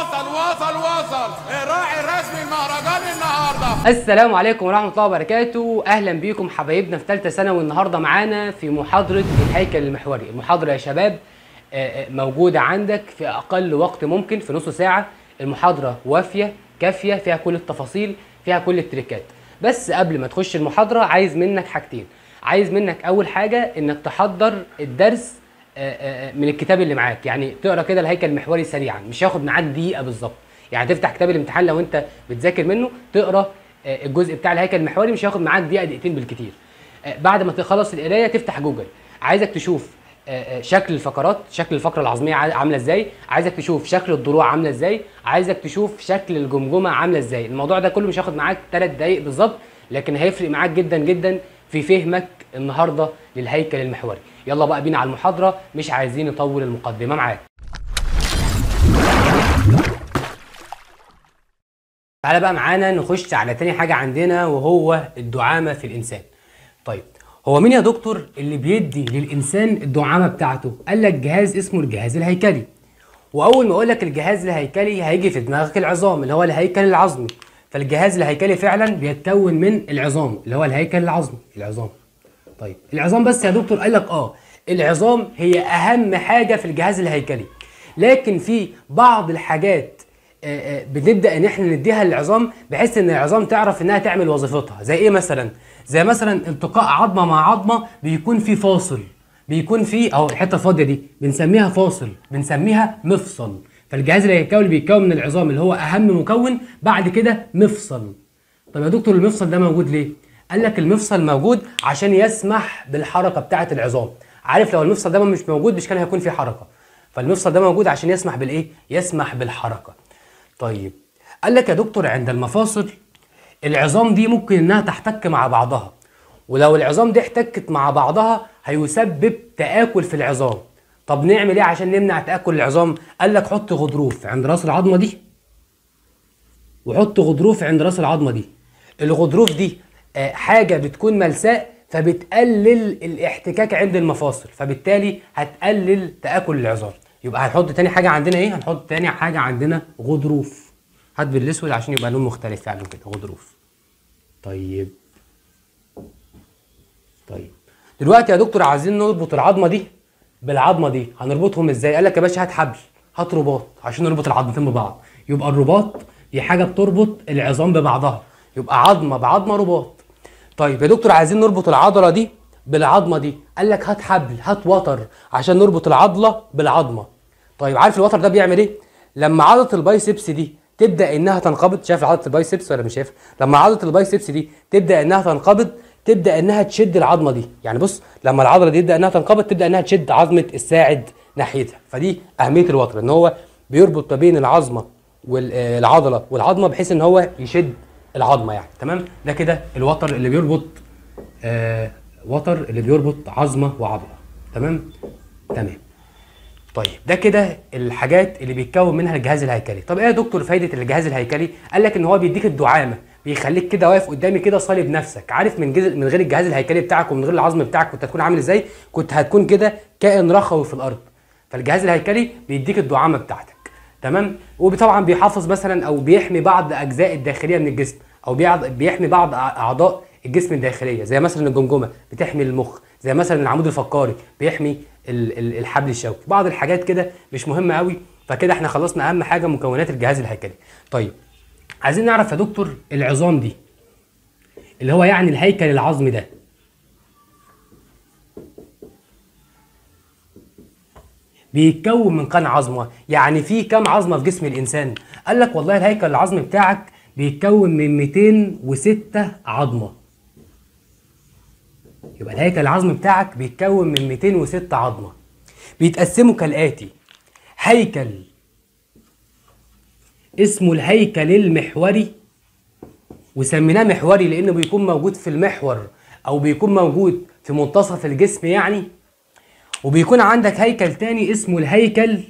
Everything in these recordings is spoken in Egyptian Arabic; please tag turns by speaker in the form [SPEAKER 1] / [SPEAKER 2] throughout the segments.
[SPEAKER 1] وصل وصل وصل الراعي الرسمي المهرجان النهارده
[SPEAKER 2] السلام عليكم ورحمة الله وبركاته أهلا بيكم حبايبنا في ثالثة ثانوي النهاردة معانا في محاضرة الهيكل المحوري المحاضرة يا شباب آه، آه، موجودة عندك في أقل وقت ممكن في نص ساعة المحاضرة وافية كافية فيها كل التفاصيل فيها كل التريكات بس قبل ما تخش المحاضرة عايز منك حاجتين عايز منك أول حاجة إنك تحضر الدرس آه، آه، من الكتاب اللي معاك يعني تقرا كده الهيكل المحوري سريعا مش هياخد معاك دقيقه بالظبط يعني تفتح كتاب الامتحان لو انت بتذاكر منه تقرا آه، الجزء بتاع الهيكل المحوري مش هياخد معاك دقيقه دقيقتين بالكتير آه، بعد ما تخلص القرايه تفتح جوجل عايزك تشوف آه، آه، شكل الفقرات شكل الفقره العظميه عا- عامله ازاي عايزك تشوف شكل الضلوع عامله ازاي عايزك تشوف شكل الجمجمه عامله ازاي الموضوع ده كله مش هياخد معاك 3 دقايق بالظبط لكن هيفرق معاك جدا جدا في فهمك النهارده للهيكل المحوري يلا بقى بينا على المحاضره مش عايزين نطول المقدمه معاك تعالى بقى معانا نخش على تاني حاجه عندنا وهو الدعامه في الانسان طيب هو مين يا دكتور اللي بيدي للانسان الدعامه بتاعته قال لك جهاز اسمه الجهاز الهيكلي واول ما اقول لك الجهاز الهيكلي هيجي في دماغك العظام اللي هو الهيكل العظمي فالجهاز الهيكلي فعلا بيتكون من العظام اللي هو الهيكل العظمي العظام طيب العظام بس يا دكتور قال لك اه العظام هي اهم حاجه في الجهاز الهيكلي لكن في بعض الحاجات آه، آه، بنبدا ان احنا نديها للعظام بحيث ان العظام تعرف انها تعمل وظيفتها زي ايه مثلا زي مثلا التقاء عظمه مع عظمه بيكون في فاصل بيكون في اهو الحته الفاضيه دي بنسميها فاصل بنسميها مفصل فالجهاز الهيكلي بيتكون من العظام اللي هو اهم مكون بعد كده مفصل طب يا دكتور المفصل ده موجود ليه؟ قال لك المفصل موجود عشان يسمح بالحركه بتاعه العظام عارف لو المفصل ده مش موجود مش كان هيكون في حركه فالمفصل ده موجود عشان يسمح بالايه يسمح بالحركه طيب قال لك يا دكتور عند المفاصل العظام دي ممكن انها تحتك مع بعضها ولو العظام دي احتكت مع بعضها هيسبب تآكل في العظام طب نعمل ايه عشان نمنع تآكل العظام قال لك حط غضروف عند راس العظمه دي وحط غضروف عند راس العظمه دي الغضروف دي آه، حاجه بتكون ملساء فبتقلل الاحتكاك عند المفاصل فبالتالي هتقلل تآكل العظام يبقى هنحط تاني حاجه عندنا ايه هنحط تاني حاجه عندنا غضروف هات بالاسود عشان يبقى لون مختلف فعلا كده غضروف طيب طيب دلوقتي يا دكتور عايزين نربط العظمه دي بالعظمه دي هنربطهم ازاي قال لك يا باشا هات حبل هات رباط عشان نربط العظمتين ببعض يبقى الرباط دي حاجه بتربط العظام ببعضها يبقى عظمه بعظمه رباط طيب يا دكتور عايزين نربط العضله دي بالعظمه دي قال لك هات حبل هات وتر عشان نربط العضله بالعظمه طيب عارف الوتر ده بيعمل ايه لما عضله البايسبس دي تبدا انها تنقبض شايف عضله البايسبس ولا مش شايف لما عضله البايسبس دي تبدا انها تنقبض تبدا انها تشد العظمه دي يعني بص لما العضله دي تبدا انها تنقبض تبدا انها تشد عظمه الساعد ناحيتها فدي اهميه الوتر ان هو بيربط ما بين العظمه والعضله والعظمه بحيث ان هو يشد العظمه يعني تمام ده كده الوتر اللي بيربط آه وتر اللي بيربط عظمه وعضله تمام تمام طيب ده كده الحاجات اللي بيتكون منها الجهاز الهيكلي طب ايه يا دكتور فايده الجهاز الهيكلي قال لك ان هو بيديك الدعامه بيخليك كده واقف قدامي كده صالب نفسك عارف من جزء من غير الجهاز الهيكلي بتاعك ومن غير العظم بتاعك كنت هتكون عامل ازاي كنت هتكون كده كائن رخوي في الارض فالجهاز الهيكلي بيديك الدعامه بتاعتك تمام وطبعا بيحافظ مثلا او بيحمي بعض اجزاء الداخليه من الجسم او بيعض- بيحمي بعض أع- اعضاء الجسم الداخليه زي مثلا الجمجمه بتحمي المخ زي مثلا العمود الفقري بيحمي ال- ال- الحبل الشوكي بعض الحاجات كده مش مهمه قوي فكده احنا خلصنا اهم حاجه مكونات الجهاز الهيكلي طيب عايزين نعرف يا دكتور العظام دي اللي هو يعني الهيكل العظمي ده بيتكون من كام عظمه يعني في كام عظمه في جسم الانسان قال لك والله الهيكل العظمي بتاعك بيتكون من 206 عظمه يبقى الهيكل العظمي بتاعك بيتكون من 206 عظمه بيتقسموا كالاتي هيكل اسمه الهيكل المحوري وسميناه محوري لانه بيكون موجود في المحور او بيكون موجود في منتصف الجسم يعني وبيكون عندك هيكل تاني اسمه الهيكل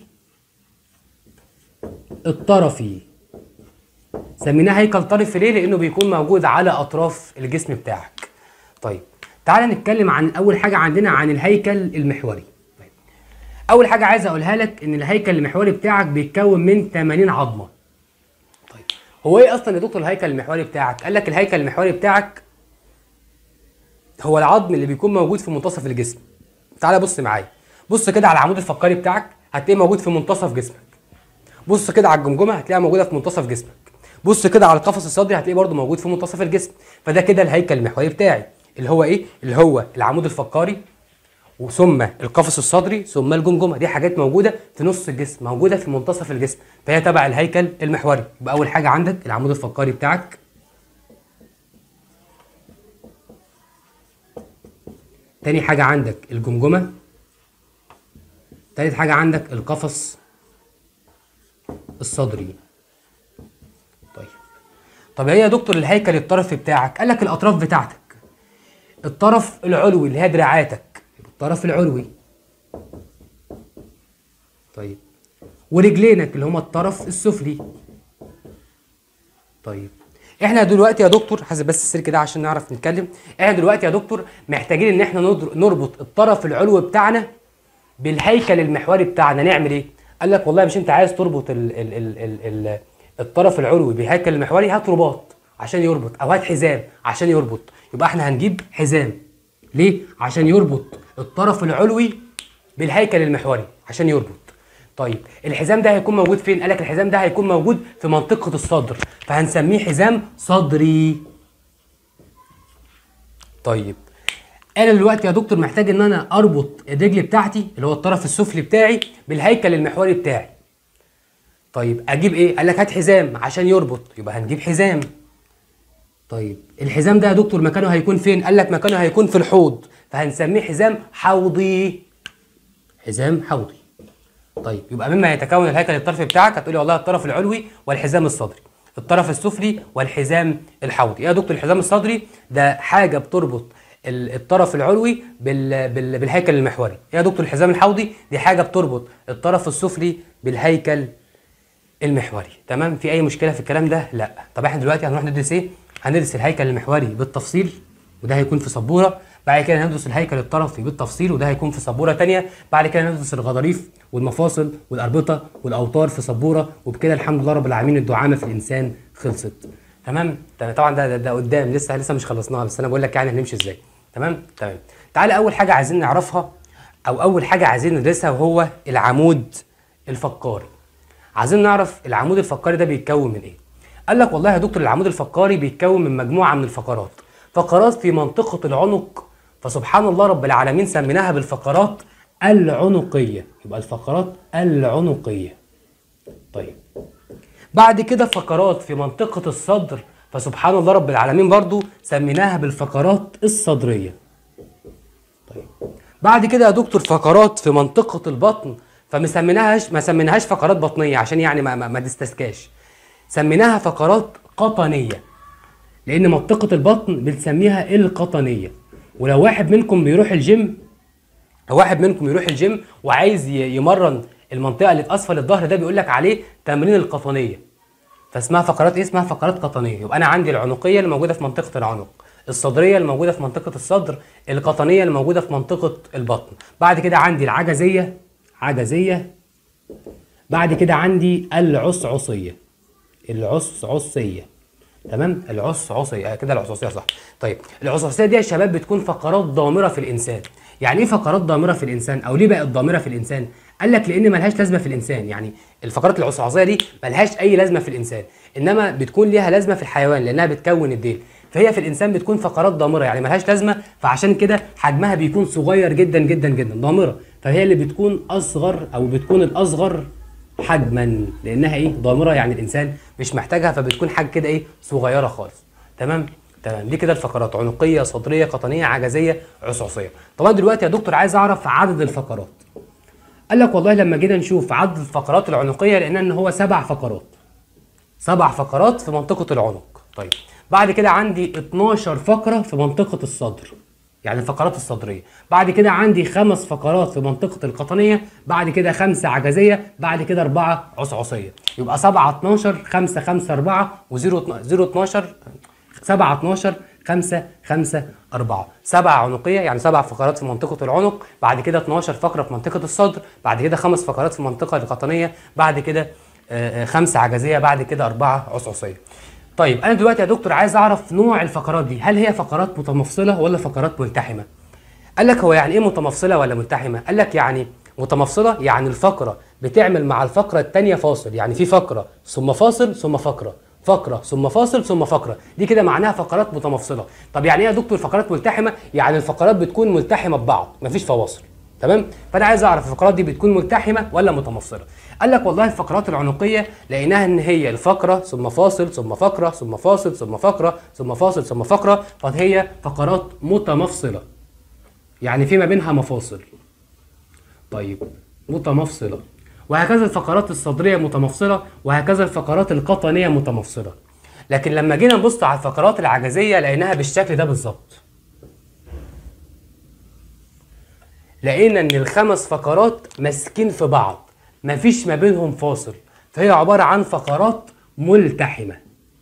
[SPEAKER 2] الطرفي سميناه هيكل طرفي ليه لانه بيكون موجود على اطراف الجسم بتاعك طيب تعال نتكلم عن اول حاجه عندنا عن الهيكل المحوري طيب. اول حاجه عايز اقولها لك ان الهيكل المحوري بتاعك بيتكون من 80 عظمه طيب هو ايه اصلا يا دكتور الهيكل المحوري بتاعك قال لك الهيكل المحوري بتاعك هو العظم اللي بيكون موجود في منتصف الجسم تعالى بص معايا بص كده على العمود الفقري بتاعك هتلاقيه موجود في منتصف جسمك بص كده على الجمجمه هتلاقيها موجوده في منتصف جسمك بص كده على القفص الصدري هتلاقيه برضه موجود في منتصف الجسم فده كده الهيكل المحوري بتاعي اللي هو ايه اللي هو العمود الفقري وثم القفص الصدري ثم الجمجمه دي حاجات موجوده في نص الجسم موجوده في منتصف الجسم فهي تبع الهيكل المحوري يبقى اول حاجه عندك العمود الفقري بتاعك تاني حاجه عندك الجمجمه تالت حاجه عندك القفص الصدري طيب طب ايه يا دكتور الهيكل الطرفي بتاعك قال لك الاطراف بتاعتك الطرف العلوي اللي هي دراعاتك الطرف العلوي طيب ورجلينك اللي هما الطرف السفلي طيب احنا دلوقتي يا دكتور حاسب بس السير كده عشان نعرف نتكلم احنا دلوقتي يا دكتور محتاجين ان احنا نضر- نربط الطرف العلوي بتاعنا بالهيكل المحوري بتاعنا نعمل ايه قال لك والله مش انت عايز تربط ال ال ال ال ال الطرف العلوي بالهيكل المحوري هات رباط عشان يربط او هات حزام عشان يربط يبقى احنا هنجيب حزام ليه عشان يربط الطرف العلوي بالهيكل المحوري عشان يربط طيب الحزام ده هيكون موجود فين قال لك الحزام ده هيكون موجود في منطقة الصدر فهنسميه حزام صدري طيب انا دلوقتي يا دكتور محتاج ان انا اربط الرجل بتاعتي اللي هو الطرف السفلي بتاعي بالهيكل المحوري بتاعي طيب اجيب ايه قال لك هات حزام عشان يربط يبقى هنجيب حزام طيب الحزام ده يا دكتور مكانه هيكون فين قال لك مكانه هيكون في الحوض فهنسميه حزام حوضي حزام حوضي طيب يبقى مما يتكون الهيكل الطرفي بتاعك هتقولي والله الطرف العلوي والحزام الصدري الطرف السفلي والحزام الحوضي ايه يا دكتور الحزام الصدري ده حاجه بتربط ال- الطرف العلوي بال... بال... بالهيكل المحوري ايه يا دكتور الحزام الحوضي دي حاجه بتربط الطرف السفلي بالهيكل المحوري تمام في اي مشكله في الكلام ده لا طب احنا دلوقتي هنروح ندرس ايه هندرس الهيكل المحوري بالتفصيل وده هيكون في سبوره بعد كده هندرس الهيكل الطرفي بالتفصيل وده هيكون في سبوره تانية بعد كده ندرس الغضاريف والمفاصل والاربطه والاوتار في سبوره وبكده الحمد لله رب العالمين الدعامه في الانسان خلصت تمام تمام طبعا ده, ده, ده قدام لسه لسه مش خلصناها بس انا بقول لك يعني هنمشي ازاي تمام تمام تعالى اول حاجه عايزين نعرفها او اول حاجه عايزين ندرسها وهو العمود الفقاري عايزين نعرف العمود الفقري ده بيتكون من ايه قال لك والله يا دكتور العمود الفقري بيتكون من مجموعه من الفقرات فقرات في منطقه العنق فسبحان الله رب العالمين سميناها بالفقرات العنقيه يبقى الفقرات العنقيه طيب بعد كده فقرات في منطقه الصدر فسبحان الله رب العالمين برضو سميناها بالفقرات الصدريه طيب بعد كده يا دكتور فقرات في منطقة البطن فما سميناهاش ما سميناهاش فقرات بطنية عشان يعني ما ما, ما تستسكاش سميناها فقرات قطنية لأن منطقة البطن بنسميها القطنية ولو واحد منكم بيروح الجيم لو واحد منكم يروح الجيم وعايز ي- يمرن المنطقة اللي في أسفل الظهر ده بيقول لك عليه تمرين القطنية فاسمها فقرات ايه اسمها فقرات قطنيه يبقى انا عندي العنقيه اللي موجوده في منطقه العنق الصدريه اللي موجوده في منطقه الصدر القطنيه اللي موجوده في منطقه البطن بعد كده عندي العجزيه عجزيه بعد كده عندي العصعصيه العصعصيه تمام العصعصيه آه كده العصعصيه صح طيب العصعصيه دي يا شباب بتكون فقرات ضامره في الانسان يعني ايه فقرات ضامره في الانسان او ليه بقت ضامره في الانسان قال لك لان ملهاش لازمه في الانسان يعني الفقرات العصعصيه دي ملهاش اي لازمه في الانسان انما بتكون ليها لازمه في الحيوان لانها بتكون الديل فهي في الانسان بتكون فقرات ضامره يعني ملهاش لازمه فعشان كده حجمها بيكون صغير جدا جدا جدا ضامره فهي اللي بتكون اصغر او بتكون الاصغر حجما لانها ايه ضامره يعني الانسان مش محتاجها فبتكون حاجه كده ايه صغيره خالص تمام تمام دي كده الفقرات عنقيه صدريه قطنيه عجزيه عصعصيه طبعا دلوقتي يا دكتور عايز اعرف عدد الفقرات قال لك والله لما جينا نشوف عدد الفقرات العنقيه لقينا ان هو سبع فقرات سبع فقرات في منطقه العنق طيب بعد كده عندي 12 فقره في منطقه الصدر يعني الفقرات الصدريه بعد كده عندي خمس فقرات في منطقه القطنيه بعد كده خمسه عجزيه بعد كده اربعه عصعصيه يبقى 7 12 5 5 4 و0 0 12 7 12 5 5 4 سبع عنقيه يعني سبع فقرات في منطقه العنق بعد كده 12 فقره في منطقه الصدر بعد كده خمس فقرات في المنطقه القطنيه بعد كده آه، آه، خمسه عجزيه بعد كده اربعه عصعصيه طيب انا دلوقتي يا دكتور عايز اعرف نوع الفقرات دي هل هي فقرات متمفصله ولا فقرات ملتحمه قال لك هو يعني ايه متمفصله ولا ملتحمه قال لك يعني متمفصله يعني الفقره بتعمل مع الفقره الثانيه فاصل يعني في فقره ثم فاصل ثم فقره فقره ثم فاصل ثم فقره دي كده معناها فقرات متمفصله طب يعني ايه يا دكتور فقرات ملتحمه يعني الفقرات بتكون ملتحمه ببعض مفيش فواصل تمام فانا عايز اعرف الفقرات دي بتكون ملتحمه ولا متمفصله قال لك والله الفقرات العنقيه لقيناها ان هي الفقره ثم فاصل ثم فقره ثم فاصل ثم فقره ثم فاصل ثم فقره فهي فقرات متمفصله يعني في ما بينها مفاصل طيب متمفصلة وهكذا الفقرات الصدرية متمفصلة وهكذا الفقرات القطنية متمفصلة لكن لما جينا نبص على الفقرات العجزية لقيناها بالشكل ده بالظبط لقينا ان الخمس فقرات ماسكين في بعض مفيش ما بينهم فاصل فهي عبارة عن فقرات ملتحمة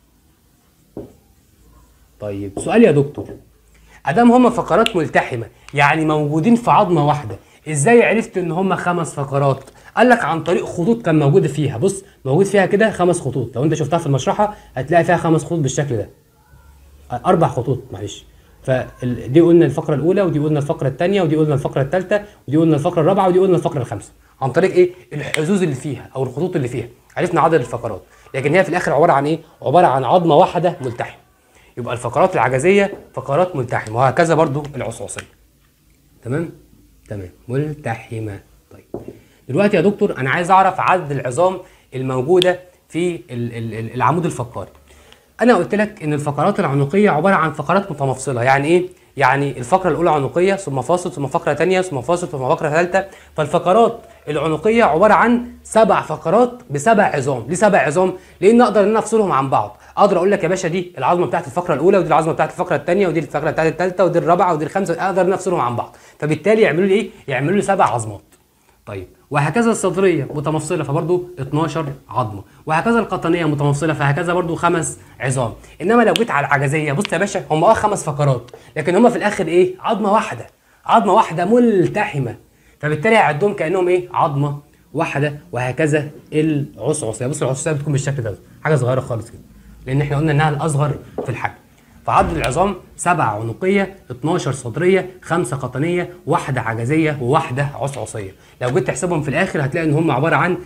[SPEAKER 2] طيب سؤال يا دكتور ادام هما فقرات ملتحمه يعني موجودين في عظمه واحده ازاي عرفت ان هما خمس فقرات قال لك عن طريق خطوط كان موجوده فيها بص موجود فيها كده خمس خطوط لو انت شفتها في المشرحه هتلاقي فيها خمس خطوط بالشكل ده اربع خطوط معلش فدي قلنا الفقره الاولى ودي قلنا الفقره الثانيه ودي قلنا الفقره الثالثه ودي قلنا الفقره الرابعه ودي قلنا الفقره الخامسه عن طريق ايه الحظوظ اللي فيها او الخطوط اللي فيها عرفنا عدد الفقرات لكن هي في الاخر عباره عن ايه عباره عن عظمه واحده ملتحمه يبقى الفقرات العجزيه فقرات ملتحمه وهكذا برضو العصعصيه تمام تمام ملتحمه طيب دلوقتي يا دكتور انا عايز اعرف عدد العظام الموجوده في ال- ال- ال- العمود الفقري انا قلت لك ان الفقرات العنقيه عباره عن فقرات متمفصله يعني ايه يعني الفقره الاولى عنقيه ثم فاصل ثم فقره ثانيه ثم فاصل ثم فقره ثالثه فالفقرات العنقيه عباره عن سبع فقرات بسبع عظام ليه سبع عظام لان اقدر ان أنا افصلهم عن بعض اقدر اقول لك يا باشا دي العظمه بتاعت الفقره الاولى ودي العظمه بتاعت الفقره الثانيه ودي الفقره بتاعت الثالثه ودي الرابعه ودي الخامسه اقدر ان أنا افصلهم عن بعض فبالتالي يعملوا لي ايه يعملوا لي سبع عظمات طيب وهكذا الصدريه متمفصله فبرضه 12 عظمه وهكذا القطنيه متمفصله فهكذا برضه خمس عظام انما لو جيت على العجزيه بص يا باشا هم اه خمس فقرات لكن هم في الاخر ايه عظمه واحده عظمه واحده ملتحمه فبالتالي هعدهم كانهم ايه عظمه واحده وهكذا العصعصيه بص العصعصيه بتكون بالشكل ده حاجه صغيره خالص كده لان احنا قلنا انها الاصغر في الحجم فعدد العظام سبع عنقية 12 صدرية خمسة قطنية واحدة عجزية وواحدة عصعصية لو جيت تحسبهم في الآخر هتلاقي إن هم عبارة عن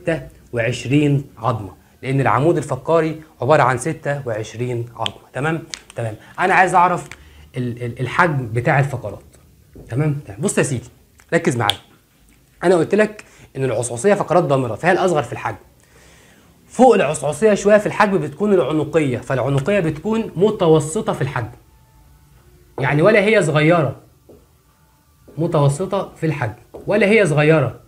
[SPEAKER 2] 26 عظمة لأن العمود الفقاري عبارة عن 26 عظمة تمام تمام أنا عايز أعرف ال- ال- الحجم بتاع الفقرات تمام تمام بص يا سيدي ركز معايا أنا قلت لك إن العصعصية فقرات ضامرة فهي الأصغر في الحجم فوق العصعصيه شويه في الحجم بتكون العنقيه فالعنقيه بتكون متوسطه في الحجم يعني ولا هي صغيره متوسطه في الحجم ولا هي صغيره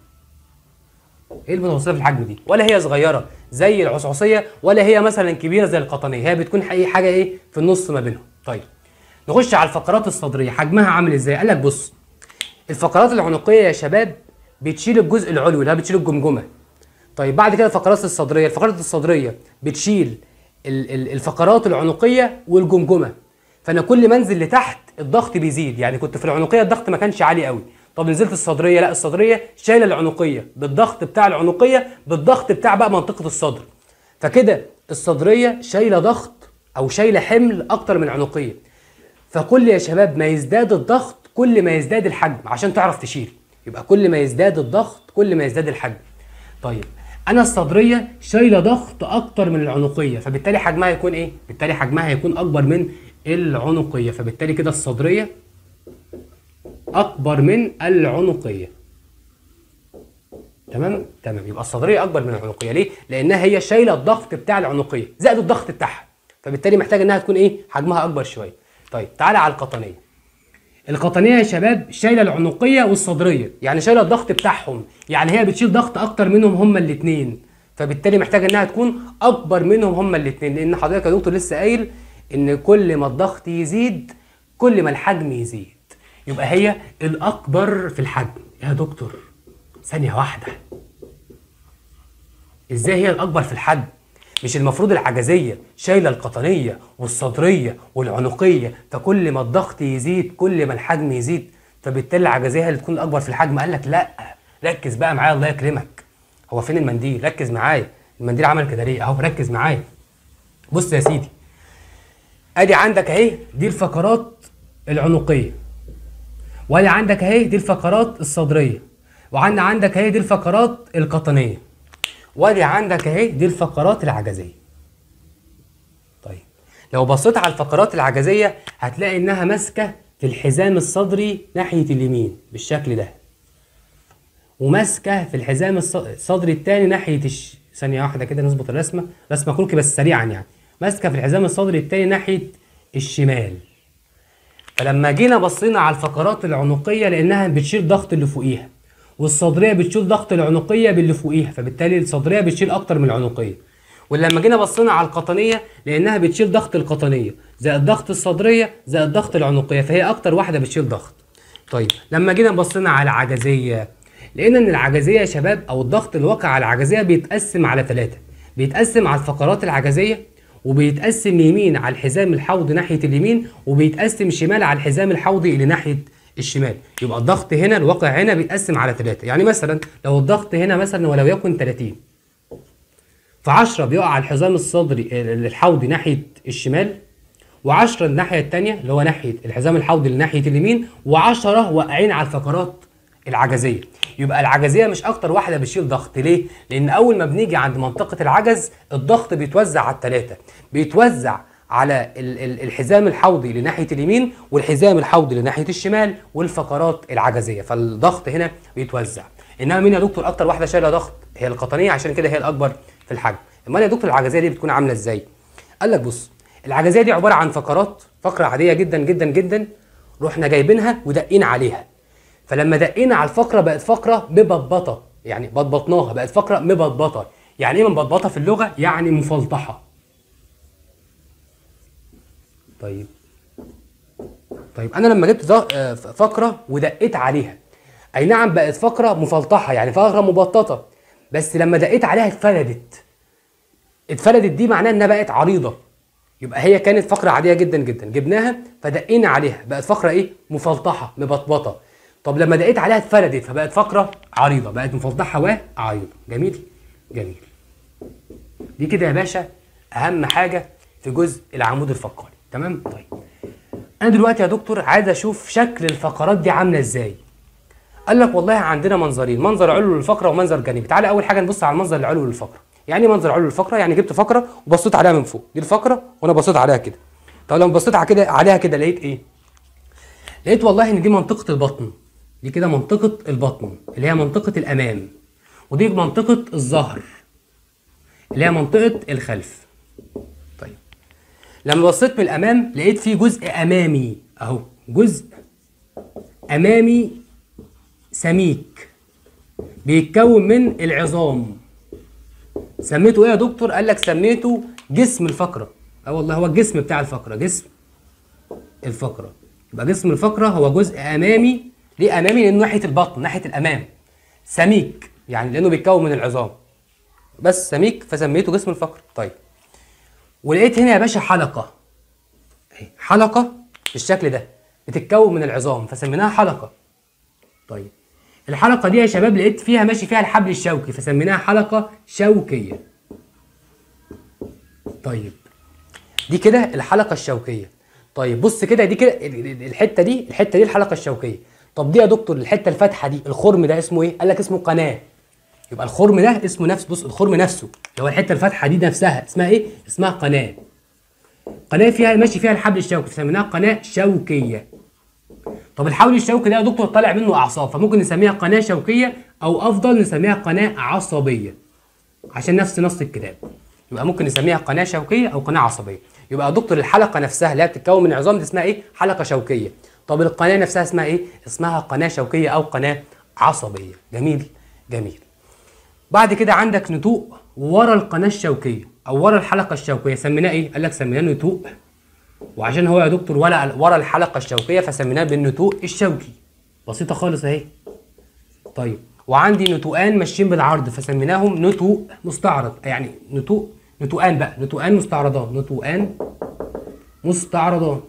[SPEAKER 2] ايه المتوسطه في الحجم دي ولا هي صغيره زي العصعصيه ولا هي مثلا كبيره زي القطنيه هي بتكون حقيقي حاجه ايه في النص ما بينهم طيب نخش على الفقرات الصدريه حجمها عامل ازاي قال لك بص الفقرات العنقيه يا شباب بتشيل الجزء العلوي اللي هي بتشيل الجمجمه طيب بعد كده الفقرات الصدريه الفقرات الصدريه بتشيل ال- ال- الفقرات العنقيه والجمجمه فانا كل ما انزل لتحت الضغط بيزيد يعني كنت في العنقيه الضغط ما كانش عالي قوي طب نزلت الصدريه لا الصدريه شايله العنقيه بالضغط بتاع العنقيه بالضغط بتاع بقى منطقه الصدر فكده الصدريه شايله ضغط او شايله حمل اكتر من العنقيه فكل يا شباب ما يزداد الضغط كل ما يزداد الحجم عشان تعرف تشيل يبقى كل ما يزداد الضغط كل ما يزداد الحجم طيب انا الصدريه شايله ضغط اكتر من العنقيه فبالتالي حجمها هيكون ايه بالتالي حجمها هيكون اكبر من العنقيه فبالتالي كده الصدريه اكبر من العنقيه تمام تمام يبقى الصدريه اكبر من العنقيه ليه لانها هي شايله الضغط بتاع العنقيه زائد الضغط بتاعها فبالتالي محتاجه انها تكون ايه حجمها اكبر شويه طيب تعالى على القطنيه القطنيه يا شباب شايله العنقيه والصدريه يعني شايله الضغط بتاعهم يعني هي بتشيل ضغط اكتر منهم هما الاثنين فبالتالي محتاجه انها تكون اكبر منهم هما الاثنين لان حضرتك يا دكتور لسه قايل ان كل ما الضغط يزيد كل ما الحجم يزيد يبقى هي الاكبر في الحجم يا دكتور ثانيه واحده ازاي هي الاكبر في الحجم مش المفروض العجزيه شايله القطنيه والصدريه والعنقيه فكل ما الضغط يزيد كل ما الحجم يزيد فبالتالي العجزيه هي اللي تكون الاكبر في الحجم قال لك لا ركز بقى معايا الله يكرمك هو فين المنديل ركز معايا المنديل عمل كده ليه اهو ركز معايا بص يا سيدي ادي عندك اهي دي الفقرات العنقيه وادي عندك اهي دي الفقرات الصدريه وعندنا عندك اهي دي الفقرات القطنيه وادي عندك اهي دي الفقرات العجزيه طيب لو بصيت على الفقرات العجزيه هتلاقي انها ماسكه في الحزام الصدري ناحيه اليمين بالشكل ده وماسكه في الحزام الص- الصدري الثاني ناحيه الش... ثانيه واحده كده نظبط الرسمه رسمه كروكي بس سريعا يعني ماسكه في الحزام الصدري الثاني ناحيه الشمال فلما جينا بصينا على الفقرات العنقيه لانها بتشيل ضغط اللي فوقيها والصدريه بتشيل ضغط العنقيه باللي فوقيها فبالتالي الصدريه بتشيل اكتر من العنقيه ولما جينا بصينا على القطنيه لانها بتشيل ضغط القطنيه زائد ضغط الصدريه زائد ضغط العنقيه فهي اكتر واحده بتشيل ضغط طيب لما جينا بصينا على العجزيه لقينا ان العجزيه يا شباب او الضغط اللي واقع على العجزيه بيتقسم على ثلاثه بيتقسم على الفقرات العجزيه وبيتقسم يمين على الحزام الحوضي ناحيه اليمين وبيتقسم شمال على الحزام الحوضي اللي ناحيه الشمال يبقى الضغط هنا الواقع هنا بيتقسم على ثلاثه يعني مثلا لو الضغط هنا مثلا ولو يكن 30 ف10 بيقع على الحزام الصدري الحوضي ناحيه الشمال و10 الناحيه الثانيه اللي هو ناحيه الحزام الحوضي اللي ناحيه اليمين و10 واقعين على الفقرات العجزيه يبقى العجزيه مش اكتر واحده بتشيل ضغط ليه لان اول ما بنيجي عند منطقه العجز الضغط بيتوزع على الثلاثه بيتوزع على ال- ال- الحزام الحوضي اللي ناحيه اليمين والحزام الحوضي اللي ناحيه الشمال والفقرات العجزيه فالضغط هنا بيتوزع انما مين يا دكتور اكتر واحده شايله ضغط هي القطنيه عشان كده هي الاكبر في الحجم امال يا دكتور العجزيه دي بتكون عامله ازاي قال لك بص العجزيه دي عباره عن فقرات فقره عاديه جدا جدا جدا رحنا جايبينها ودقين عليها فلما دقينا على الفقره بقت فقره مبطبطه يعني بطبطناها بقت فقره مبطبطه يعني ايه مبطبطه في اللغه يعني مفلطحه طيب طيب انا لما جبت ض- آه، ف- فقره ودقيت عليها اي نعم بقت فقره مفلطحه يعني فقره مبططه بس لما دقيت عليها اتفردت اتفردت دي معناها انها بقت عريضه يبقى هي كانت فقره عاديه جدا جدا جبناها فدقينا عليها بقت فقره ايه مفلطحه مبطبطه طب لما دقيت عليها اتفردت فبقت فقره عريضه بقت مفلطحه وعريضه جميل جميل دي كده يا باشا اهم حاجه في جزء العمود الفقري تمام طيب انا دلوقتي يا دكتور عايز اشوف شكل الفقرات دي عامله ازاي قال لك والله عندنا منظرين منظر علوي للفقره ومنظر جانبي تعالى اول حاجه نبص على المنظر العلوي للفقره يعني ايه منظر علوي للفقره يعني جبت فقره وبصيت عليها من فوق دي الفقره وانا بصيت عليها كده طب لما بصيت على كده عليها كده لقيت ايه لقيت والله ان دي منطقه البطن دي كده منطقه البطن اللي هي منطقه الامام ودي منطقه الظهر اللي هي منطقه الخلف طيب لما بصيت من الامام لقيت في جزء امامي اهو جزء امامي سميك بيتكون من العظام سميته ايه يا دكتور قال لك سميته جسم الفقره اه والله هو الجسم بتاع الفقره جسم الفقره يبقى جسم الفقره هو جزء امامي ليه امامي لانه ناحيه البطن ناحيه الامام سميك يعني لانه بيتكون من العظام بس سميك فسميته جسم الفقره طيب ولقيت هنا يا باشا حلقه اهي حلقه بالشكل ده بتتكون من العظام فسميناها حلقه طيب الحلقه دي يا شباب لقيت فيها ماشي فيها الحبل الشوكي فسميناها حلقه شوكيه طيب دي كده الحلقه الشوكيه طيب بص كده دي كده ال- ال- الحته دي الحته دي الحلقه الشوكيه طب دي يا دكتور الحته الفاتحه دي الخرم ده اسمه ايه قال لك اسمه قناه يبقى الخرم ده اسمه نفس بص الخرم نفسه اللي هو الحته الفاتحه دي نفسها اسمها ايه اسمها قناه قناه فيها ماشي فيها الحبل الشوكي فسميناها قناه شوكيه طب الحبل الشوكي ده يا دكتور طالع منه اعصاب فممكن نسميها قناه شوكيه او افضل نسميها قناه عصبيه عشان نفس نص الكتاب يبقى ممكن نسميها قناه شوكيه او قناه عصبيه يبقى يا دكتور الحلقه نفسها اللي هي بتتكون من عظام دي اسمها ايه حلقه شوكيه طب القناه نفسها اسمها ايه اسمها قناه شوكيه او قناه عصبيه جميل جميل بعد كده عندك نتوء ورا القناه الشوكيه او ورا الحلقه الشوكيه سميناه ايه قال لك سميناه نتوء وعشان هو يا دكتور ورا ورا الحلقه الشوكيه فسميناه بالنتوء الشوكي بسيطه خالص اهي طيب وعندي نتوءان ماشيين بالعرض فسميناهم نتوء مستعرض يعني نتوء نتوءان بقى نتوءان مستعرضان نتوءان مستعرضان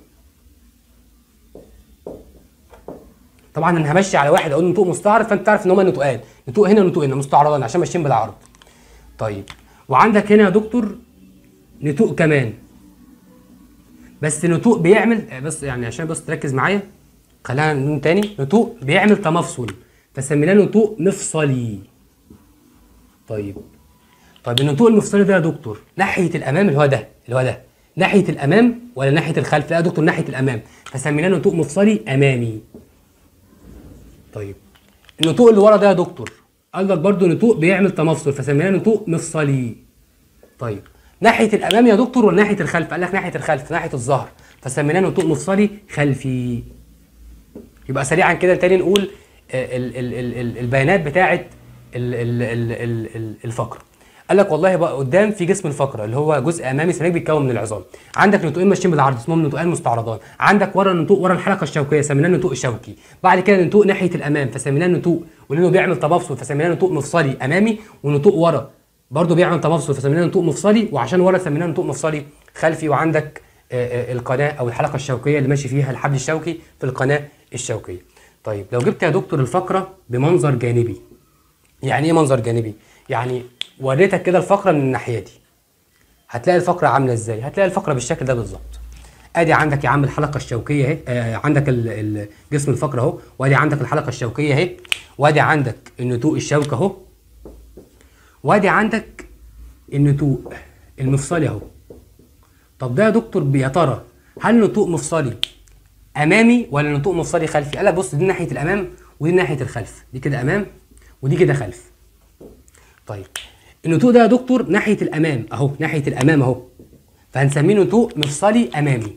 [SPEAKER 2] طبعا انا همشي على واحد اقول نتوء مستعرض فانت تعرف ان هما نتوءان نتوء هنا ونتوء هنا مستعرضان عشان ماشيين بالعرض طيب وعندك هنا يا دكتور نتوء كمان بس نتوء بيعمل بس يعني عشان بس تركز معايا خلينا نقول تاني نتوء بيعمل تمفصل فسميناه نتوء مفصلي طيب طيب النتوء المفصلي ده يا دكتور ناحيه الامام اللي هو ده اللي هو ده ناحيه الامام ولا ناحيه الخلف لا يا دكتور ناحيه الامام فسميناه نتوء مفصلي امامي طيب النتوء اللي ورا ده يا دكتور قال لك برضه نتوء بيعمل تمفصل فسميناه نتوء مفصلي طيب ناحيه الامام يا دكتور ولا ناحيه الخلف قال لك ناحيه الخلف ناحيه الظهر فسميناه نتوء مفصلي خلفي يبقى سريعا كده تاني نقول آه، ال- ال- ال- ال- البيانات بتاعه ال- ال- ال- ال- ال- الفقره قال لك والله بقى قدام في جسم الفقره اللي هو جزء امامي سميك بيتكون من العظام عندك نتوءين ماشيين بالعرض اسمهم نتوءان مستعرضان عندك ورا النتوء ورا الحلقه الشوكيه سميناه النتوء الشوكي بعد كده نتوء ناحيه الامام فسميناه نتوء ولانه بيعمل تمفصل فسميناه نتوء مفصلي امامي ونتوء ورا برضه بيعمل تمفصل فسميناه نتوء مفصلي وعشان ورا سميناه نتوء مفصلي خلفي وعندك آه، آه، القناه او الحلقه الشوكيه اللي ماشي فيها الحبل الشوكي في القناه الشوكيه طيب لو جبت يا دكتور الفقره بمنظر جانبي يعني ايه منظر جانبي يعني وريتك كده الفقره من الناحيه دي هتلاقي الفقره عامله ازاي هتلاقي الفقره بالشكل ده بالظبط ادي عندك يا عم الحلقه الشوكيه اهي آه عندك ال- ال- جسم الفقره اهو وادي عندك الحلقه الشوكيه اهي وادي عندك النتوء الشوكي اهو وادي عندك النتوء المفصلي اهو طب ده يا دكتور يا ترى هل نتوء مفصلي امامي ولا نتوء مفصلي خلفي قال لك بص دي ناحيه الامام ودي ناحيه الخلف دي كده امام ودي كده خلف طيب النتوء ده يا دكتور ناحيه الامام اهو ناحيه الامام اهو فهنسميه نتوء مفصلي امامي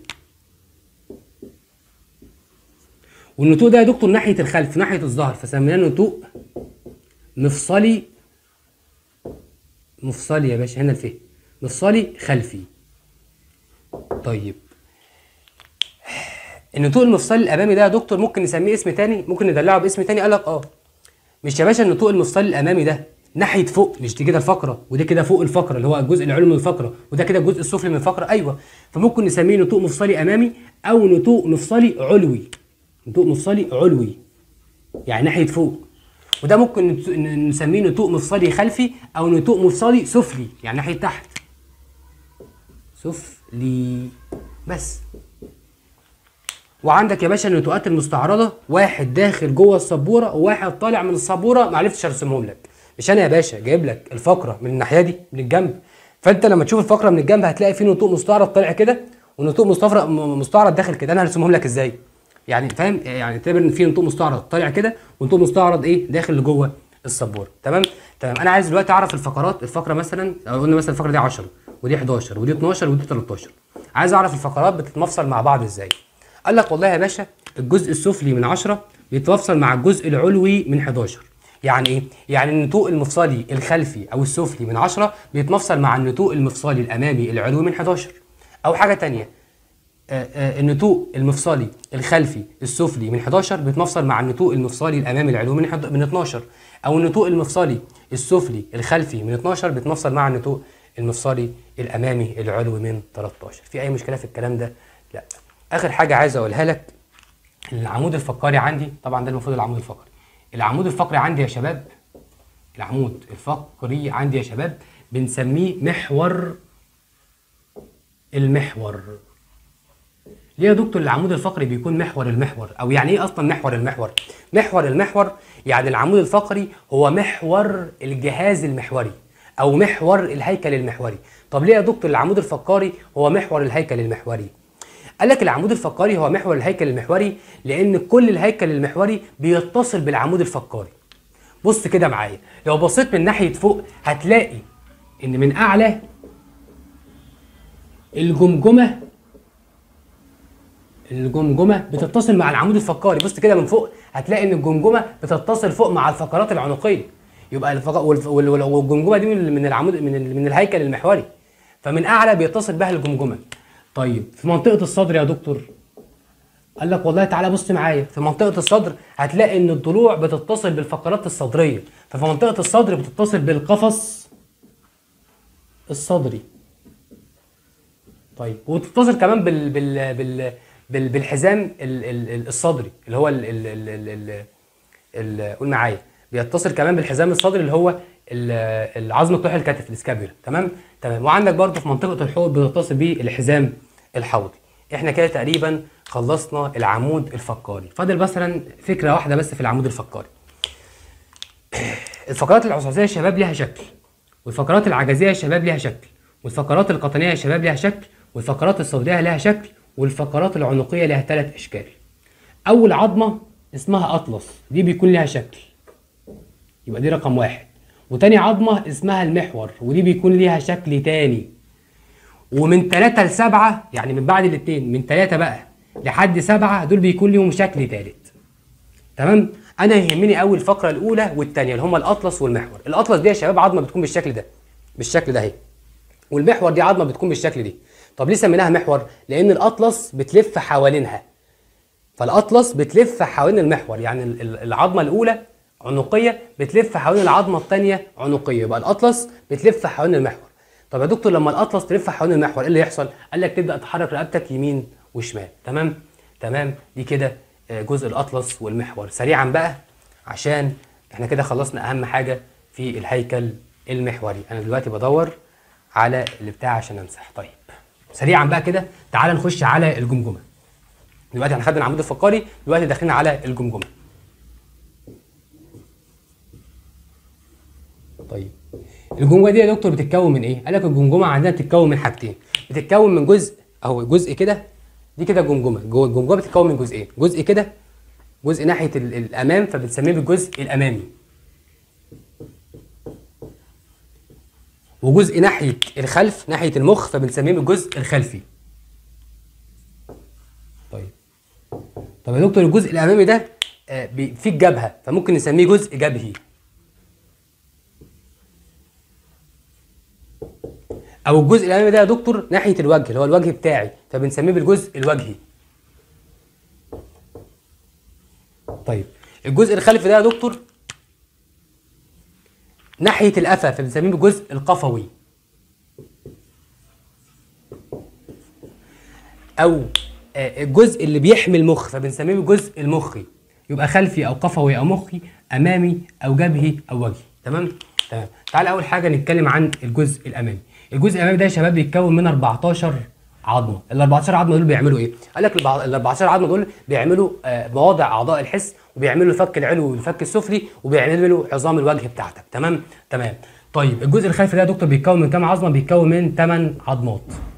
[SPEAKER 2] والنتوء ده يا دكتور ناحيه الخلف ناحيه الظهر فسميناه نتوء مفصلي مفصلي يا باشا هنا الفهم مفصلي خلفي طيب النتوء المفصلي الامامي ده يا دكتور ممكن نسميه اسم تاني ممكن ندلعه باسم تاني قال لك اه مش يا باشا النتوء المفصلي الامامي ده ناحيه فوق مش دي كده الفقره ودي كده فوق الفقره اللي هو الجزء العلوي من الفقره وده كده الجزء السفلي من الفقره ايوه فممكن نسميه نتوء مفصلي امامي او نتوء مفصلي علوي نتوء مفصلي علوي يعني ناحيه فوق وده ممكن نت- ن- نسميه نتوء مفصلي خلفي او نتوء مفصلي سفلي يعني ناحيه تحت سفلي بس وعندك يا باشا النتوءات المستعرضه واحد داخل جوه السبوره وواحد طالع من السبوره ما عرفتش ارسمهم لك مش انا يا باشا جايب لك الفقره من الناحيه دي من الجنب فانت لما تشوف الفقره من الجنب هتلاقي في نتوء مستعرض طالع كده ونتوء مستفرق م- مستعرض داخل كده انا هرسمهم لك ازاي يعني فاهم يعني اعتبر ان في نتوء مستعرض طالع كده ونتوء مستعرض ايه داخل لجوه السبوره تمام تمام انا عايز دلوقتي اعرف الفقرات الفقره مثلا لو قلنا مثلا الفقره دي 10 ودي 11 ودي 12 ودي 13 عايز اعرف الفقرات بتتمفصل مع بعض ازاي قال لك والله يا باشا الجزء السفلي من 10 بيتوصل مع الجزء العلوي من 11 يعني ايه يعني النتوء المفصلي الخلفي او السفلي من 10 بيتمفصل مع النتوء المفصلي الامامي العلوي من 11 او حاجه تانية آه، آه، النتوء المفصلي الخلفي السفلي من 11 بيتمفصل مع النتوء المفصلي الامامي العلوي من حد- من 12 او النتوء المفصلي السفلي الخلفي من 12 بيتمفصل مع النتوء المفصلي الامامي العلوي من 13 في اي مشكله في الكلام ده لا اخر حاجه عايز اقولها لك العمود الفقري عندي طبعا ده المفروض العمود الفقري العمود الفقري عندي يا شباب العمود الفقري عندي يا شباب بنسميه محور المحور ليه يا دكتور العمود الفقري بيكون محور المحور او يعني ايه اصلا محور المحور محور المحور يعني العمود الفقري هو محور الجهاز المحوري او محور الهيكل المحوري طب ليه يا دكتور العمود الفقري هو محور الهيكل المحوري قال لك العمود الفقري هو محور الهيكل المحوري لان كل الهيكل المحوري بيتصل بالعمود الفقري بص كده معايا لو بصيت من ناحيه فوق هتلاقي ان من اعلى الجمجمه الجمجمه بتتصل مع العمود الفقري بص كده من فوق هتلاقي ان الجمجمه بتتصل فوق مع الفقرات العنقيه يبقى الفق... والف... وال- وال- والجمجمه دي من من العمود من, ال... من الهيكل المحوري فمن اعلى بيتصل بها الجمجمه طيب في منطقه الصدر يا دكتور قال لك والله تعالى بص معايا في منطقه الصدر هتلاقي ان الضلوع بتتصل بالفقرات الصدريه ففي منطقه الصدر بتتصل بالقفص الصدري طيب وتتصل كمان بال بال بال بال بالحزام ال- ال- ال- الصدري اللي هو ال ال ال ال ال ال قول معايا بيتصل كمان بالحزام الصدري اللي هو ال- العظم بتوع الكتف الاسكابيولا تمام تمام وعندك برضه في منطقه الحوض بتتصل بيه الحزام الحوضي احنا كده تقريبا خلصنا العمود الفقاري فاضل مثلا فكره واحده بس في العمود الفقاري الفقرات العصعصيه يا شباب ليها شكل والفقرات العجزيه يا شباب ليها شكل والفقرات القطنيه يا شباب ليها شكل والفقرات الصدريه لها شكل والفقرات العنقيه لها ثلاث اشكال اول عظمه اسمها اطلس دي بيكون لها شكل يبقى دي رقم واحد وتاني عظمه اسمها المحور ودي بيكون ليها شكل تاني ومن ثلاثة لسبعة يعني من بعد الاثنين من ثلاثة بقى لحد سبعة دول بيكون ليهم شكل تالت تمام انا يهمني قوي الفقره الاولى والثانيه اللي هما الاطلس والمحور الاطلس دي يا شباب عظمه بتكون بالشكل ده بالشكل ده اهي والمحور دي عظمه بتكون بالشكل دي طب ليه سميناها محور لان الاطلس بتلف حوالينها فالاطلس بتلف حوالين المحور يعني ال- ال- العظمه الاولى عنقيه بتلف حوالين العظمه الثانيه عنقيه يبقى الاطلس بتلف حوالين المحور طب يا دكتور لما الاطلس تلف حوالين المحور ايه اللي يحصل قال لك تبدا تحرك رقبتك يمين وشمال تمام تمام دي كده آه، جزء الاطلس والمحور سريعا بقى عشان احنا كده خلصنا اهم حاجه في الهيكل المحوري انا دلوقتي بدور على اللي بتاع عشان امسح طيب سريعا بقى كده تعال نخش على الجمجمه دلوقتي احنا خدنا العمود الفقري دلوقتي داخلين على الجمجمه طيب الجمجمه دي يا دكتور بتتكون من ايه قال لك الجمجمه عندنا بتتكون من حاجتين بتتكون من جزء اهو جزء كده دي كده جمجمه جوه الجمجمه بتتكون من جزئين جزء كده جزء ناحيه ال- الامام فبنسميه بالجزء الامامي وجزء ناحيه الخلف ناحيه المخ فبنسميه بالجزء الخلفي طيب طب يا دكتور الجزء الامامي ده آه، بي- فيه الجبهه فممكن نسميه جزء جبهي او الجزء الامامي ده يا دكتور ناحيه الوجه اللي هو الوجه بتاعي فبنسميه بالجزء الوجهي طيب الجزء الخلفي ده يا دكتور ناحيه القفا فبنسميه بالجزء القفوي او آه، الجزء اللي بيحمي المخ فبنسميه بالجزء المخي يبقى خلفي او قفوي او مخي امامي او جبهي او وجهي تمام تمام تعال اول حاجه نتكلم عن الجزء الامامي الجزء الامامي ده يا شباب بيتكون من 14 عظمه ال 14 عظمه دول بيعملوا ايه قال لك ال 14 عظمه دول بيعملوا آه، مواضع اعضاء الحس وبيعملوا الفك العلوي والفك السفلي وبيعملوا عظام الوجه بتاعتك تمام تمام طيب الجزء الخلفي ده يا دكتور بيتكون من كام عظمه بيتكون من 8 عظمات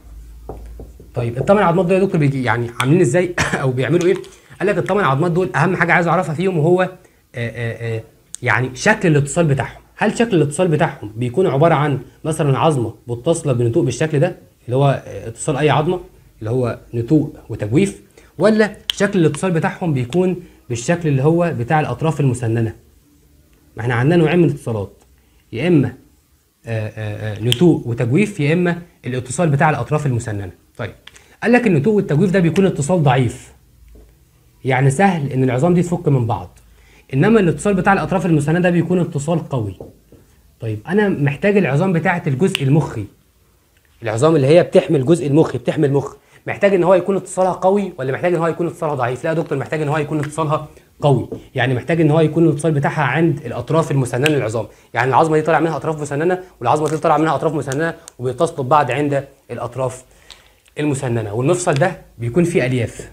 [SPEAKER 2] طيب الثمان عظمات دول يا دكتور بيجي يعني عاملين ازاي او بيعملوا ايه؟ قال لك الثمان عظمات دول اهم حاجه عايز اعرفها فيهم وهو آآ آآ يعني شكل الاتصال بتاعهم، هل شكل الاتصال بتاعهم بيكون عباره عن مثلا عظمه متصله بنتوء بالشكل ده اللي هو آه، اتصال اي عظمه اللي هو نتوء وتجويف ولا شكل الاتصال بتاعهم بيكون بالشكل اللي هو بتاع الاطراف المسننه؟ ما احنا عندنا نوعين من الاتصالات يا اما آه، آه، آه، نتوء وتجويف يا اما الاتصال بتاع الاطراف المسننه طيب قال لك النتوء والتجويف ده بيكون اتصال ضعيف يعني سهل ان العظام دي تفك من بعض انما الاتصال بتاع الاطراف المسننه ده بيكون اتصال قوي طيب انا محتاج العظام بتاعه الجزء المخي العظام اللي هي بتحمي الجزء المخي بتحمي المخ محتاج ان هو يكون اتصالها قوي ولا محتاج ان هو يكون اتصالها ضعيف لا يا دكتور محتاج ان هو يكون اتصالها قوي يعني محتاج ان هو يكون الاتصال بتاعها عند الاطراف المسننه للعظام يعني العظمه دي طالع منها اطراف مسننه والعظمه دي طالع منها اطراف مسننه وبيتصلوا ببعض عند الاطراف المسننه والمفصل ده بيكون فيه الياف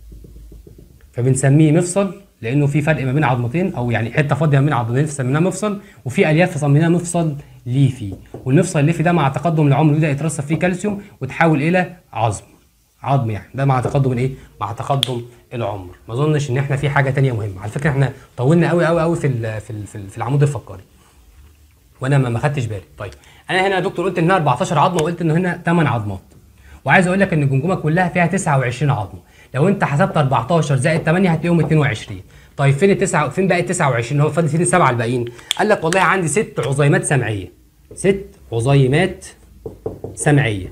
[SPEAKER 2] فبنسميه مفصل لانه في فرق ما بين عظمتين او يعني حته فاضيه ما بين عظمتين فسميناه مفصل وفي الياف فسميناه مفصل ليفي والمفصل الليفي ده مع تقدم العمر يبدا يترسب فيه كالسيوم وتحول الى عظم عظم يعني ده مع تقدم الايه مع تقدم العمر ما اظنش ان احنا في حاجه تانية مهمه على فكره احنا طولنا قوي قوي قوي في ال في ال في, ال في العمود الفقري وانا ما ما خدتش بالي طيب انا هنا يا دكتور قلت ان هنا 14 عظمه وقلت ان هنا 8 عظمات وعايز اقول لك ان الجمجمه كلها فيها 29 عظمه لو انت حسبت 14 زائد 8 هتلاقيهم 22 طيب فين التسعة فين باقي ال 29 هو فاضل فين السبعه الباقيين قال لك والله عندي ست عظيمات سمعيه ست عظيمات سمعيه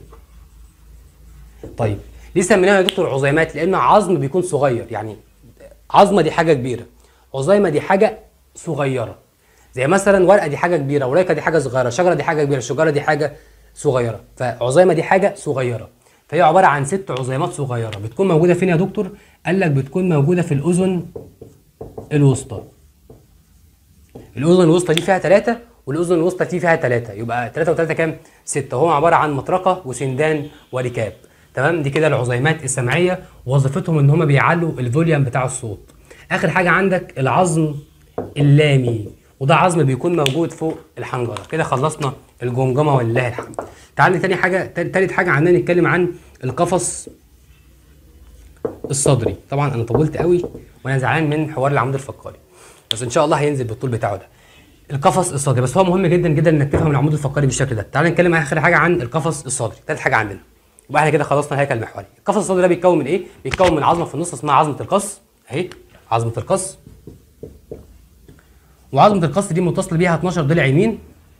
[SPEAKER 2] طيب ليه سميناها يا دكتور عظيمات لان عظم بيكون صغير يعني عظمه دي حاجه كبيره عظيمه دي حاجه صغيره زي مثلا ورقه دي حاجه كبيره وريقه دي حاجه صغيره شجره دي حاجه كبيره الشجره دي حاجه صغيره فعظيمه دي حاجه صغيره فهي عباره عن ست عظيمات صغيره بتكون موجوده فين يا دكتور قال لك بتكون موجوده في الاذن الوسطى الاذن الوسطى دي فيها ثلاثة والاذن الوسطى دي فيها ثلاثة يبقى ثلاثة وثلاثة كام؟ ستة هو عبارة عن مطرقة وسندان وركاب تمام دي كده العظيمات السمعية وظيفتهم ان هم بيعلوا الفوليوم بتاع الصوت اخر حاجة عندك العظم اللامي وده عظم بيكون موجود فوق الحنجرة كده خلصنا الجمجمة ولله الحمد تعال تاني حاجة تالت حاجة عندنا نتكلم عن القفص الصدري طبعا انا طولت قوي وانا زعلان من حوار العمود الفقري بس ان شاء الله هينزل بالطول بتاعه ده القفص الصدري بس هو مهم جدا جدا انك تفهم العمود الفقري بالشكل ده تعال نتكلم اخر حاجه عن القفص الصدري ثالث حاجه عندنا يبقى احنا كده خلصنا الهيكل المحوري القفص الصدري ده بيتكون من ايه بيتكون من عظمه في النص اسمها عظمه القص اهي عظمه القص وعظمه القص دي متصل بيها 12 ضلع يمين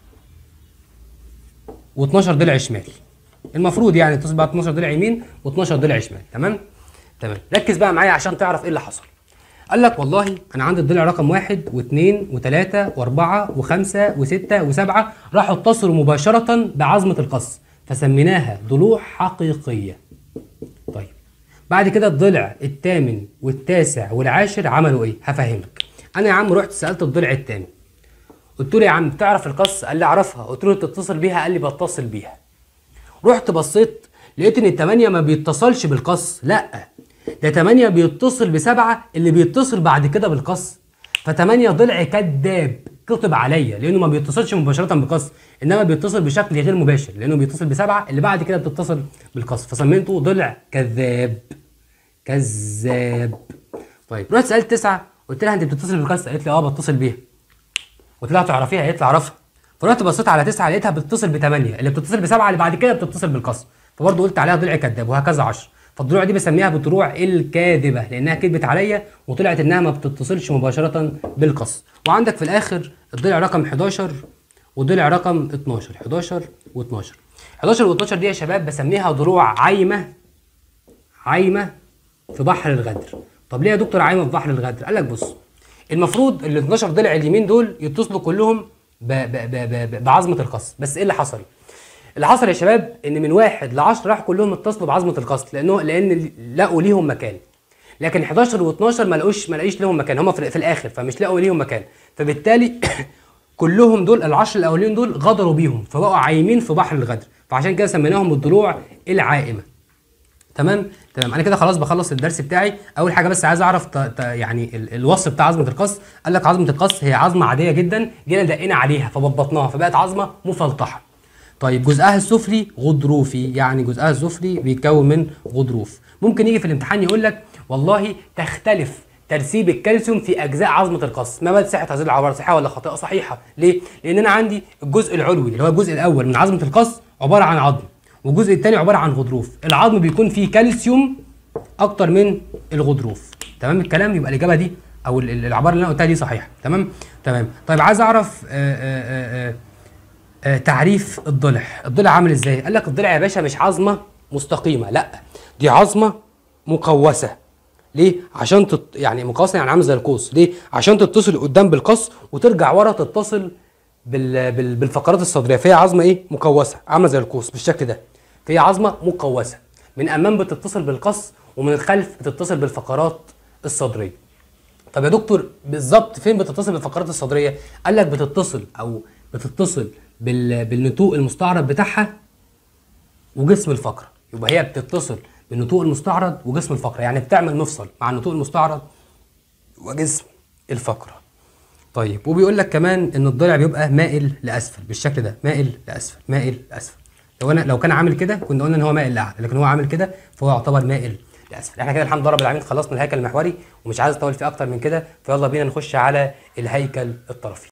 [SPEAKER 2] و12 ضلع شمال المفروض يعني تصل بقى 12 ضلع يمين و12 ضلع شمال تمام تمام ركز بقى معايا عشان تعرف ايه اللي حصل قال لك والله انا عندي الضلع رقم واحد واثنين وثلاثة واربعة وخمسة وستة وسبعة راحوا اتصلوا مباشرة بعظمة القص فسميناها ضلوع حقيقية طيب بعد كده الضلع الثامن والتاسع والعاشر عملوا ايه هفهمك انا يا عم رحت سالت الضلع الثامن قلت له يا عم تعرف القص قال لي اعرفها قلت له تتصل بيها قال لي بتصل بيها رحت بصيت لقيت ان الثمانية ما بيتصلش بالقص لا ده 8 بيتصل بسبعة اللي بيتصل بعد كده بالقص ف8 ضلع كذاب كتب عليا لانه ما بيتصلش مباشره بالقص انما بيتصل بشكل غير مباشر لانه بيتصل بسبعه اللي بعد كده بتتصل بالقص فسميته ضلع كذاب كذاب طيب رحت سالت تسعه قلت لها انت بتتصل بالقص قالت لي اه بتصل بيها قلت لها تعرفيها قالت لي اعرفها فرحت بصيت على تسعه لقيتها بتتصل بثمانيه اللي بتتصل بسبعه اللي بعد كده بتتصل بالقص فبرضه قلت عليها ضلع كذاب وهكذا 10 فالضلوع دي بسميها بالضلوع الكاذبه لانها كذبت عليا وطلعت انها ما بتتصلش مباشره بالقص وعندك في الاخر الضلع رقم 11 والضلع رقم 12 11 و12 11 و12 دي يا شباب بسميها ضلوع عايمه عايمه في بحر الغدر طب ليه يا دكتور عايمه في بحر الغدر قال لك بص المفروض ال 12 ضلع اليمين دول يتصلوا كلهم ب ب ب ب بعظمه القص بس ايه اللي حصل اللي حصل يا شباب ان من واحد ل 10 راح كلهم اتصلوا بعظمه القص لانه لان لقوا ليهم مكان لكن 11 و12 ما لقوش ما لقيش لهم مكان هم في, في الاخر فمش لقوا ليهم مكان فبالتالي كلهم دول العشر الاولين دول غدروا بيهم فبقوا عايمين في بحر الغدر فعشان كده سميناهم الضلوع العائمه تمام تمام انا كده خلاص بخلص الدرس بتاعي اول حاجه بس عايز اعرف ت... ت... يعني ال... الوصف بتاع عظمه القص قال لك عظمه القص هي عظمه عاديه جدا جينا دقينا عليها فبطناها فبقت عظمه مفلطحه طيب جزءها السفلي غضروفي يعني جزءها السفلي بيتكون من غضروف ممكن يجي في الامتحان يقول لك والله تختلف ترسيب الكالسيوم في اجزاء عظمه القص ما مدى صحه هذه العباره صحيحه ولا خاطئه صحيحه ليه لان انا عندي الجزء العلوي اللي هو الجزء الاول من عظمه القص عباره عن عظم والجزء الثاني عباره عن غضروف العظم بيكون فيه كالسيوم اكتر من الغضروف تمام الكلام يبقى الاجابه دي او العباره اللي انا قلتها دي صحيحه تمام تمام طيب عايز اعرف آآ آآ آآ تعريف الضلع الضلع عامل ازاي قال لك الضلع يا باشا مش عظمه مستقيمه لا دي عظمه مقوسه ليه عشان تت... يعني مقوسه يعني عامل زي القوس ليه عشان تتصل قدام بالقص وترجع ورا تتصل بال... بال... بالفقرات الصدريه فهي عظمه ايه مقوسه عامله زي القوس بالشكل ده فهي عظمه مقوسه من امام بتتصل بالقص ومن الخلف بتتصل بالفقرات الصدريه طب يا دكتور بالظبط فين بتتصل بالفقرات الصدريه قال لك بتتصل او بتتصل بال... بالنتوء المستعرض بتاعها وجسم الفقره يبقى هي بتتصل بالنتوء المستعرض وجسم الفقره يعني بتعمل مفصل مع النتوء المستعرض وجسم الفقره طيب وبيقول لك كمان ان الضلع بيبقى مائل لاسفل بالشكل ده مائل لاسفل مائل لاسفل لو انا لو كان عامل كده كنا قلنا ان هو مائل لاعلى لكن هو عامل كده فهو يعتبر مائل لاسفل احنا كده الحمد لله رب العالمين خلصنا الهيكل المحوري ومش عايز اطول فيه اكتر من كده فيلا بينا نخش على الهيكل الطرفي